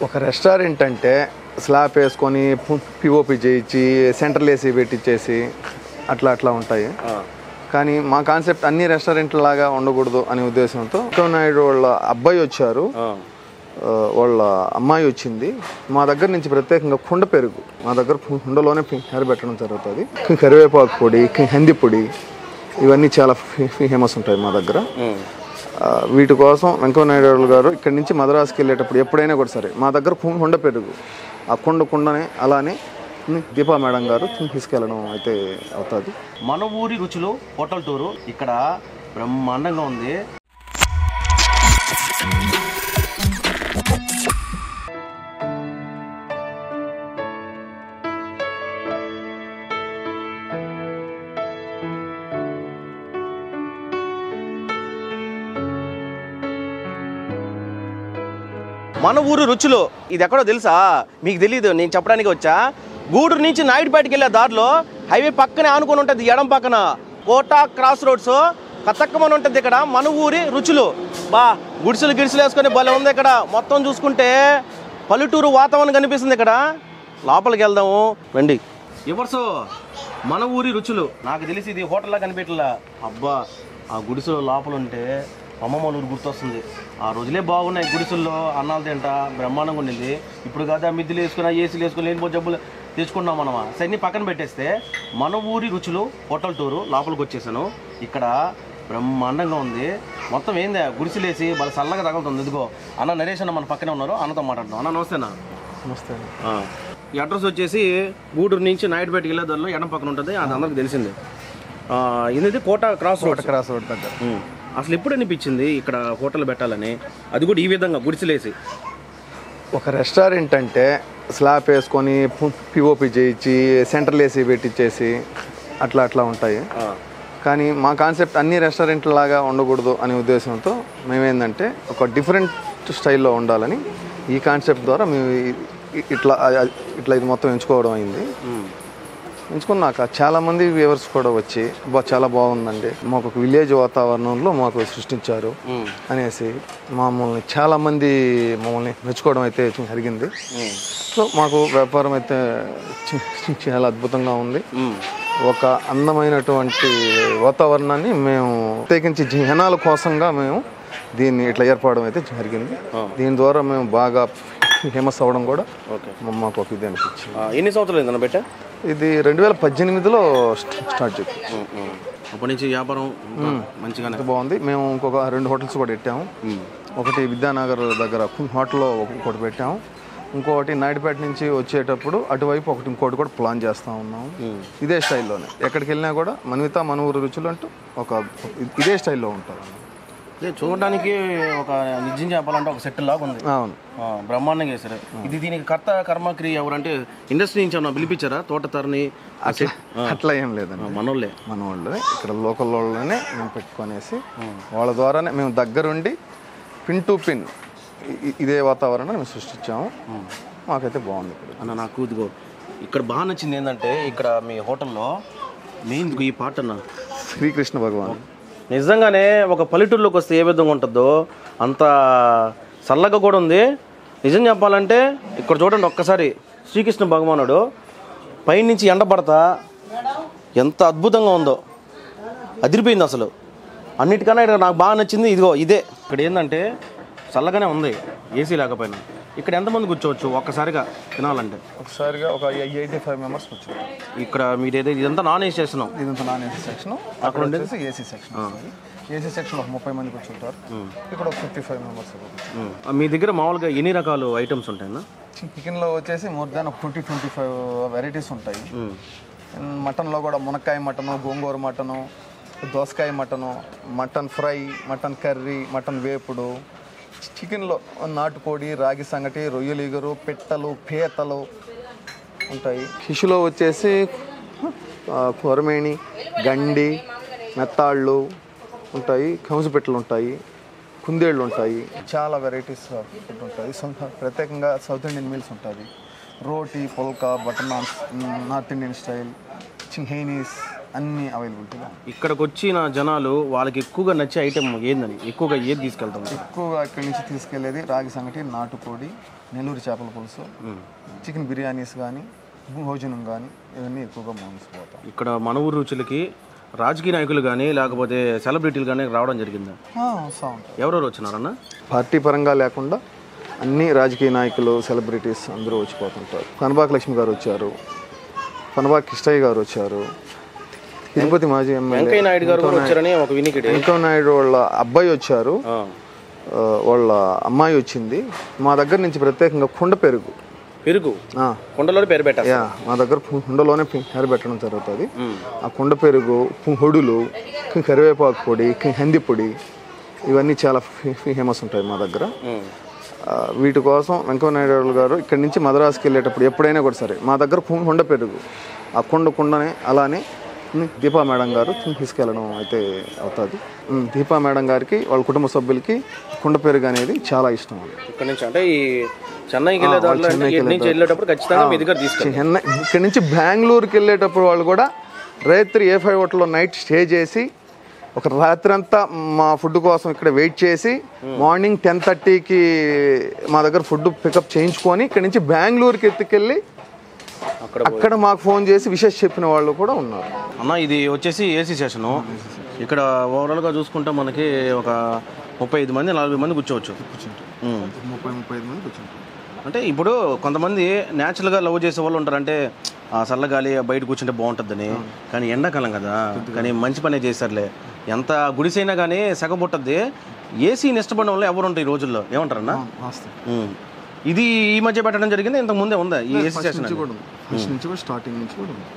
ఒక రెస్టారెంట్ అంటే స్లాబ్ వేసుకొని పిఓపి చేయించి సెంట్రల్ ఏసీ పెట్టించేసి అట్లా అట్లా ఉంటాయి కానీ మా కాన్సెప్ట్ అన్ని రెస్టారెంట్ల లాగా ఉండకూడదు అనే ఉద్దేశంతో నాయుడు వాళ్ళ అబ్బాయి వచ్చారు ఆ, వాళ్ళ అమ్మాయి వచ్చింది మా దగ్గర నుంచి ప్రత్యేకంగా కుండ పెరుగు మా దగ్గర కుండలోనే పెట్టడం జరుగుతుంది కరివేపాకు పొడి హంది పొడి ఇవన్నీ చాలా ఫేమస్ ఉంటాయి మా దగ్గర ఆ, వీటి కోసం వెంకయ్యనాయుడు గారు ఇక్కడి నుంచి మద్రాసుకి వెళ్ళేటప్పుడు ఎప్పుడైనా కూడా సరే మా దగ్గర కు- కుండ పెరుగు ఆ కుండ కుండనే అలానే దీపా మేడం గారు తీసుకెళ్ళడం అయితే అవుతుంది మన ఊరి రుచులు హోటల్ టూరు ఇక్కడ బ్రహ్మాండంగా ఉంది మన ఊరు రుచులు ఇది ఎక్కడో తెలుసా మీకు తెలియదు నేను చెప్పడానికి వచ్చా గూడూరు నుంచి నాయుడుపేటకి వెళ్ళే దారిలో హైవే పక్కనే ఆనుకొని ఉంటుంది ఎడం పక్కన కోట క్రాస్ రోడ్స్ కతక్కమని ఉంటుంది ఇక్కడ మన ఊరి రుచులు బా గుడిసెలు గిడిసెలు వేసుకొని భలే ఉంది ఇక్కడ మొత్తం చూసుకుంటే పల్లెటూరు వాతావరణం కనిపిస్తుంది ఇక్కడ లోపలికి వెళ్దాము రండి ఇవర్సు మన ఊరి రుచులు నాకు తెలిసి ఇది హోటల్లా కనిపించలా అబ్బా ఆ గుడిసెలో లోపల ఉంటే అమ్మమ్మ ఊరు గుర్తొస్తుంది ఆ రోజులే బాగున్నాయి గుడిసెల్లో అన్నాలు తింటా బ్రహ్మాండంగా ఉండింది ఇప్పుడు కదా మిద్దులు వేసుకున్నా ఏసీలు వేసుకుని లేనిపో జబ్బులు తెచ్చుకున్నాం మనం సన్ని పక్కన పెట్టేస్తే మన ఊరి రుచులు హోటల్ టూరు లోపలికి వచ్చేసాను ఇక్కడ బ్రహ్మాండంగా ఉంది మొత్తం ఏంది గుడిసెలేసి వాళ్ళ చల్లగా తగులుతుంది ఇదిగో అన్న నరేష్ అన్న మన పక్కనే ఉన్నారు అన్నతో మాట్లాడుతున్నాం అన్న నమస్తేనా నమస్తే అండి. ఈ అడ్రస్ వచ్చేసి గూడూరు నుంచి నాయుడుపేటకి వెళ్ళే దారిలో ఎడం పక్కన ఉంటుంది అది అందరికి తెలిసింది ఆ, ఇది Kota cross road Kota cross road దగ్గర అసలు ఎప్పుడు అనిపించింది ఇక్కడ హోటల్ పెట్టాలని అది కూడా ఈ విధంగా గుడిసెలేసి ఒక రెస్టారెంట్ అంటే స్లాబ్ వేసుకొని పిఓపి చేయించి సెంట్రల్ ఏసీ పెట్టించేసి అట్లా అట్లా ఉంటాయి కానీ మా కాన్సెప్ట్ అన్ని రెస్టారెంట్ల లాగా ఉండకూడదు అనే ఉద్దేశంతో మేమేందంటే ఒక డిఫరెంట్ స్టైల్లో ఉండాలని ఈ కాన్సెప్ట్ ద్వారా మేము ఈ- ఈ- ఇట్లా ఇట్లా ఇది మొత్తం ఎంచుకోవడం అయింది ఎంచుకున్నాక చాలామంది వ్యూవర్స్ కూడా వచ్చి బా చాలా బాగుందండి మాకు ఒక విలేజ్ వాతావరణంలో మాకు సృష్టించారు అనేసి మమ్మల్ని చాలామంది మమ్మల్ని మెచ్చుకోవడం అయితే జరిగింది సో మాకు వ్యాపారం అయితే చి- చాలా అద్భుతంగా ఉంది ఒక అందమైనటువంటి వాతావరణాన్ని మేము ప్రత్యేకించి జనాల కోసంగా మేము దీన్ని ఇట్లా ఏర్పడడం అయితే జరిగింది దీని ద్వారా మేము బాగా ఫేమస్ అవ్వడం కూడా ఓకే మా- మాకు ఒక ఇది అనిపించింది ఎన్ని సంవత్సరాలు అయిందన్న బెట్ట ఇది రెండు వేల పద్దెనిమిదిలో స్ట- స్టార్ట్ చేసి అప్పటి నుంచి వ్యాపారం ఇంకా మంచిగానే బాగుంది మేము ఇంకొక రెండు హోటల్స్ కూడా పెట్టాము ఒకటి విద్యానగర్ దగ్గర హోటల్లో ఒకటి పెట్టాము ఇంకొకటి నాయుడుపేట నుంచి వచ్చేటప్పుడు అటువైపు ఒకటి ఇంకోటి కూడా ప్లాన్ చేస్తూ ఉన్నాము ఇదే స్టైల్లోనే ఎక్కడికి వెళ్ళినా కూడా మన్విత మన ఊరు రుచులు అంటూ ఒక ఇదే స్టైల్లో ఉంటారు ఇదే చూడడానికి ఒక నిజం చెప్పాలంటే ఒక సెట్ లాగా ఉంది అవును ఆ, బ్రహ్మాండంగా వేశారు ఇది దీనికి కర్త కర్మక్రియ ఎవరంటే ఇండస్ట్రీ నుంచి ఏమన్నా పిలిపించారా తోటతరని ఆ సెట్ అట్లా ఏం లేదండి మనోళ్ళే మన వాళ్ళే ఇక్కడ లోకల్ వాళ్ళనే మేము పెట్టుకొనేసి వాళ్ళ ద్వారానే మేము దగ్గరుండి పిన్ టు పిన్ ఇ- ఇదే వాతావరణాన్ని మేము సృష్టించాము మాకైతే బాగుంది ఇక్కడ అన్న నాకు ఇదిగో ఇక్కడ బాగా నచ్చింది ఏంటంటే ఇక్కడ మీ హోటల్లో మెయిన్ ఈ పాట అన్న శ్రీకృష్ణ భగవాన్ నిజంగానే ఒక పల్లెటూరులోకి వస్తే ఏ విధంగా ఉంటుందో అంత చల్లగా కూడా ఉంది నిజం చెప్పాలంటే ఇక్కడ చూడండి ఒక్కసారి శ్రీకృష్ణ భగవానుడు పైనుంచి ఎండ పడతా ఎంత అద్భుతంగా ఉందో అదిరిపోయింది అసలు అన్నిటికన్నా ఇక్కడ నాకు బాగా నచ్చింది ఇదిగో ఇదే ఇక్కడ ఏంటంటే చల్లగానే ఉంది ఏసీ లేకపోయినా ఇక్కడ ఎంతమంది కూర్చోవచ్చు ఒక్కసారిగా తినాలంటే ఒకసారిగా ఒక ఎయిటీ ఫైవ్ మెంబర్స్ వచ్చారు ఇక్కడ మీరు ఏదైతే ఇదంతా నాన్ ఏసీ చేస్తున్నాం ఇదంతా నాన్ ఏసీ సెక్షన్ అక్కడ వచ్చేసి ఏసీ సెక్షన్ ఏసీ సెక్షన్ ఒక ముప్పై మంది కూర్చుంటారు ఇక్కడ ఒక ఫిఫ్టీ ఫైవ్ మెంబర్స్ మీ దగ్గర మామూలుగా ఎన్ని రకాలు ఐటమ్స్ ఉంటాయన్నా చికెన్లో వచ్చేసి మోర్ దాన్ ఒక ట్వంటీ ట్వంటీ ఫైవ్ వెరైటీస్ ఉంటాయి మటన్లో కూడా మునక్కాయ మటను గోంగూర మటను దోసకాయ mutton mutton fry mutton curry mutton వేపుడు చికెన్లో నాటుకోడి రాగి సంగటి రొయ్యలీగరు పెట్టలు పీతలు ఉంటాయి ఫిష్లో వచ్చేసి ఆ, కొరమేణి గండి మెత్తాళ్ళు ఉంటాయి కంసుపెట్టలు ఉంటాయి కుందేళ్ళు ఉంటాయి చాలా వెరైటీస్ ఫుడ్ ఉంటుంది సొంత- ప్రత్యేకంగా సౌత్ ఇండియన్ మీల్స్ ఉంటుంది roti pulka butter naans north Indian style Chinese అన్ని అవైలబిలిటీగా ఉన్నాయి. ఇక్కడికి వచ్చిన జనాలు వాళ్ళకి ఎక్కువగా నచ్చే ఐటెం ఏందని ఎక్కువగా ఏది తీసుకెళ్తాం ఎక్కువగా ఇక్కడి నుంచి తీసుకెళ్లేది రాగి సంగటి నాటుకోడి నెల్లూరు చేపల పులుసు చికెన్ బిర్యానీస్ కానీ భోజనం కానీ ఇవన్నీ ఎక్కువగా మోసుకుపోతాం ఇక్కడ మన ఊరు రుచులకి రాజకీయ నాయకులు కానీ లేకపోతే సెలబ్రిటీలు కానీ రావడం జరిగిందా వస్తూ ఉంటాయి ఎవరెవరు వచ్చినారన్న పార్టీ పరంగా లేకుండా అన్ని రాజకీయ నాయకులు సెలబ్రిటీస్ అందరూ వచ్చిపోతుంటారు కనబాక లక్ష్మి గారు వచ్చారు కనబాక కిష్టయ్య గారు వచ్చారు తిరుపతి మాజీ ఎమ్మెల్యే వెంకయ్య నాయుడు గారు కూడా వచ్చారని ఒక వినికిడి వెంకయ్య నాయుడు వాళ్ళ అబ్బాయి వచ్చారు ఆ, ఆ, వాళ్ళ అమ్మాయి వచ్చింది మా దగ్గర నుంచి ప్రత్యేకంగా కుండ పెరుగు పెరుగు ఆ, కొండలో పేరు పెట్టారు యా మా దగ్గర కుండలోనే హెర పెట్టడం జరుగుతుంది ఆ కుండ పెరుగు హొడులు కరివేపాకు పొడి హంది పొడి ఇవన్నీ చాలా ఫేమస్ ఉంటాయి మా దగ్గర ఆ, వీటి కోసం వెంకయ్యనాయుడు గారు ఇక్కడి నుంచి మద్రాసుకి వెళ్ళేటప్పుడు ఎప్పుడైనా కూడా సరే మా దగ్గర కు- కుండ పెరుగు ఆ కుండ కుండనే అలానే ఉమ్, దీపా మేడం గారు తీసుకెళ్ళడం అయితే అవుతుంది ఉమ్, దీపా మేడం గారికి వాళ్ళ కుటుంబ సభ్యులకి కుండ పెరుగు అనేది చాలా ఇష్టం అండి ఇక్కడ నుంచి అంటే ఈ చెన్నైకి వెళ్ళే దారిలో అంటే ఇటు నుంచి వెళ్ళేటప్పుడు ఖచ్చితంగా మీ దగ్గర తీసుకెళ్ళి చెన్నై ఇక్కడ నుంచి బెంగళూరుకి వెళ్ళేటప్పుడు వాళ్ళు కూడా రాత్రి ఏ ఫైవ్ హోటల్లో నైట్ స్టే చేసి ఒక రాత్రి అంతా మా ఫుడ్ కోసం ఇక్కడ వెయిట్ చేసి మార్నింగ్ టెన్ థర్టీకి మా దగ్గర ఫుడ్ పికప్ చేయించుకొని ఇక్కడ నుంచి బెంగళూరుకి ఎత్తుకెళ్ళి అక్కడ అక్కడ మాకు ఫోన్ చేసి విషెస్ చెప్పిన వాళ్ళు కూడా ఉన్నారు అన్న ఇది వచ్చేసి ఏసీ సెషను ఇక్కడ ఓవరాల్గా చూసుకుంటే మనకి ఒక ముప్పై ఐదు మంది నలభై మంది కూర్చోవచ్చు ఉమ్. ముప్పై ముప్పై ఐదు మంది కూర్చుంటారు అంటే ఇప్పుడు కొంతమంది న్యాచురల్గా లవ్ చేసే వాళ్ళు ఉంటారు అంటే ఆ చల్లగాలి బయట కూర్చుంటే బాగుంటుందని కానీ ఎండాకాలం కదా కానీ మంచి పనే చేశారులే ఎంత గుడిసైనా కానీ సగబుట్టద్ది ఏసీని ఇష్టపడిన వాళ్ళు ఎవరు ఉంటారు ఈ రోజుల్లో ఏమంటారన్నా వాస్తవం ఉమ్. ఇది ఈ మధ్య పెట్టడం జరిగింది ఇంతకు ముందే ఉందా ఈ ఏసీ ఫస్ట్ సెషన్ నుంచి కూడా ఉంది ఫస్ట్ నుంచి కూడా స్టార్టింగ్ నుంచి కూడా ఉంది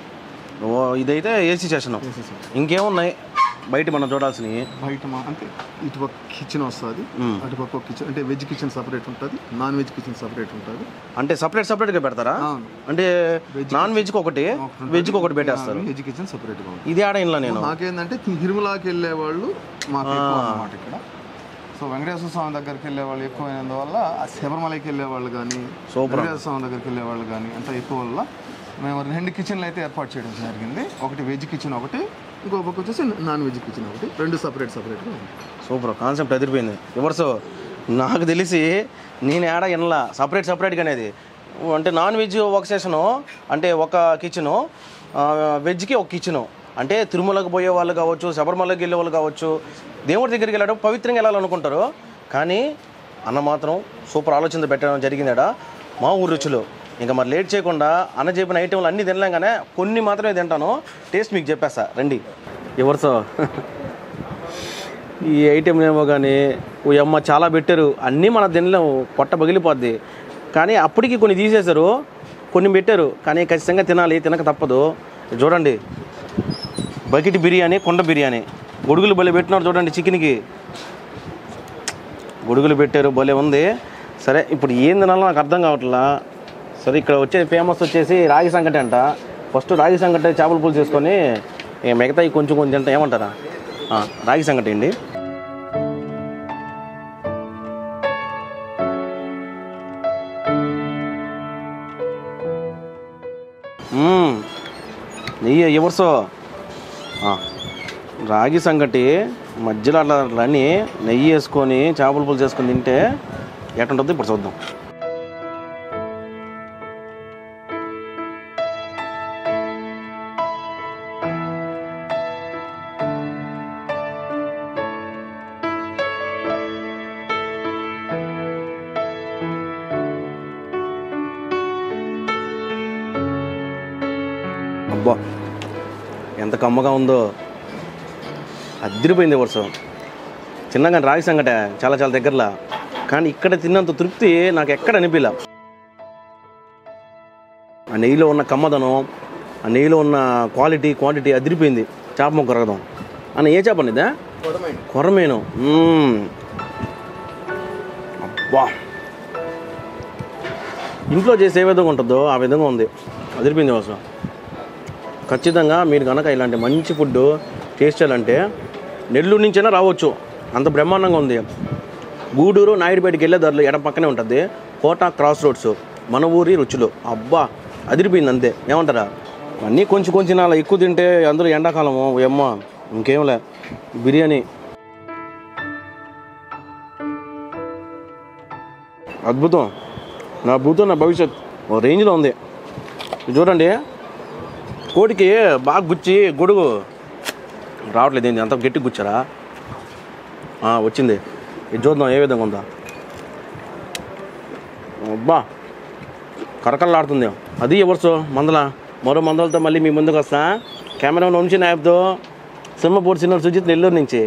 ఓ ఇదైతే ఏసీ సెషన్ ఇంకేమున్నాయి బయట మనం చూడాల్సినవి బయట మా అంటే ఇటుపక్క కిచెన్ వస్తుంది అటుపక్క ఒక కిచెన్ అంటే వెజ్ కిచెన్ సపరేట్ ఉంటుంది నాన్ వెజ్ కిచెన్ సపరేట్ ఉంటుంది అంటే సపరేట్ సపరేట్గా పెడతారా అవును అంటే నాన్ వెజ్కి ఒకటి వెజ్కి ఒకటి పెట్టేస్తారు వెజ్ కిచెన్ సపరేట్గా ఉంటుంది ఇది ఆడ ఇంట్లో నేను మాకేందంటే తిరుమలకి వెళ్ళే వాళ్ళు మాకు ఎక్కువ అన్నమాట ఇక్కడ సో వెంకటేశ్వర స్వామి దగ్గరికి వెళ్ళే వాళ్ళు ఎక్కువ అయినందువల్ల ఆ శబరిమలకి వెళ్ళే వాళ్ళు కానీ వెంకటేశ్వర స్వామి దగ్గరికి వెళ్ళే వాళ్ళు కానీ అంత ఎక్కువ వల్ల మేము రెండు కిచెన్లు అయితే ఏర్పాటు చేయడం జరిగింది ఒకటి వెజ్ కిచెన్ ఒకటి ఇంకో పక్క వచ్చేసి నాన్ వెజ్ కిచెన్ ఒకటి రెండు సపరేట్ సపరేట్గా ఉంది సూపర్ కాన్సెప్ట్ ఎదిరిపోయింది రివర్స్ నాకు తెలిసి నేను ఏడ ఇనలా సపరేట్ సపరేట్గా అనేది అంటే నాన్ వెజ్ ఒక సెషను అంటే ఒక కిచెను వెజ్కి ఒక కిచెను అంటే తిరుమలకు పోయే వాళ్ళు కావచ్చు శబరిమలకి వెళ్ళే వాళ్ళు కావచ్చు దేవుడి దగ్గరికి వెళ్ళడం పవిత్రంగా వెళ్ళాలనుకుంటారు కానీ అన్న మాత్రం సూపర్ ఆలోచన పెట్టడం జరిగిందట మా ఊరు రుచులు ఇంకా మరి లేట్ చేయకుండా అన్న చెప్పిన ఐటెంలు అన్నీ తినలేం కానీ కొన్ని మాత్రమే తింటాను టేస్ట్ మీకు చెప్పేస్తా రండి ఎవరితో ఈ ఐటెం ఏమో కానీ ఓ అమ్మ చాలా పెట్టారు అన్నీ మన తినలేము పొట్ట పగిలిపోద్ది కానీ అప్పటికి కొన్ని తీసేశారు కొన్ని పెట్టారు కానీ ఖచ్చితంగా తినాలి తినక తప్పదు చూడండి బకెట్ బిర్యానీ కొండ బిర్యానీ గొడుగులు భలే పెట్టినారు చూడండి చికెన్కి గొడుగులు పెట్టారు భలే ఉంది సరే ఇప్పుడు ఏం తినాలో నాకు అర్థం కావట్లా సరే ఇక్కడ వచ్చే ఫేమస్ వచ్చేసి రాగి సంగటి అంట ఫస్ట్ రాగి సంగటి చేపల పులుసు చేసుకొని ఇక మిగతా కొంచెం కొంచెం తింటా ఏమంటారా ఆ, రాగి సంగటి అండి మ్మ్. నెయ్యి ఎవరిసో రాగి సంగటి మధ్యలో అట్లా రని నెయ్యి వేసుకొని చేపల పులుసు వేసుకొని తింటే ఎట్టుంటుందో ఇప్పుడు చూద్దాం అబ్బా ఎంత కమ్మగా ఉందో అద్దరిపోయింది వర్షం చిన్నగా రాగి సంగట చాలా చాలా దగ్గరలో కానీ ఇక్కడ తిన్నంత తృప్తి నాకు ఎక్కడ అనిపించలే ఆ నెయ్యిలో ఉన్న కమ్మదనం ఆ నెయ్యిలో ఉన్న క్వాలిటీ క్వాంటిటీ అదిరిపోయింది చేప మొక్క రగదం అన్న ఏ చేప ఇదా కొరమేను మ్మ్. అబ్బా ఇంట్లో చేసే ఏ విధంగా ఉంటుందో ఆ విధంగా ఉంది అదిరిపోయింది వర్షం ఖచ్చితంగా మీరు కనుక ఇలాంటి మంచి ఫుడ్ టేస్ట్ చేయాలంటే నెల్లూరు నుంచైనా రావచ్చు అంత బ్రహ్మాండంగా ఉంది గూడూరు నాయుడుపేటకి వెళ్ళే దారిలో ఎడం పక్కనే ఉంటుంది కోట క్రాస్ రోడ్స్ మన ఊరి రుచులు అబ్బా అదిరిపోయింది అంతే ఏమంటారా అన్నీ కొంచెం కొంచెం అలా ఎక్కువ తింటే అందరూ ఎండాకాలము ఎమ్మ ఇంకేంలే బిర్యానీ అద్భుతం నా భూతం నా భవిష్యత్ ఓ రేంజ్లో ఉంది ఇది చూడండి కోడికి బాగా గుచ్చి గొడుగు రావట్లేదు ఏంది అంత గట్టి గుచ్చారా ఆ, వచ్చింది ఇది చూద్దాం ఏ విధంగా ఉందా అబ్బా కరకల్లాడుతుంది అది ఎవరు మందల మరో మందలతో మళ్ళీ మీ ముందుకు వస్తా కెమెరా నుంచి నాయబ్తో సింహపూర్ సినిమా సుజిత్ నెల్లూరు నుంచి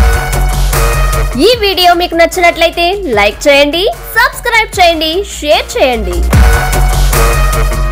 ఈ వీడియో మీకు నచ్చినట్లయితే లైక్ చేయండి సబ్స్క్రైబ్ చేయండి షేర్ చేయండి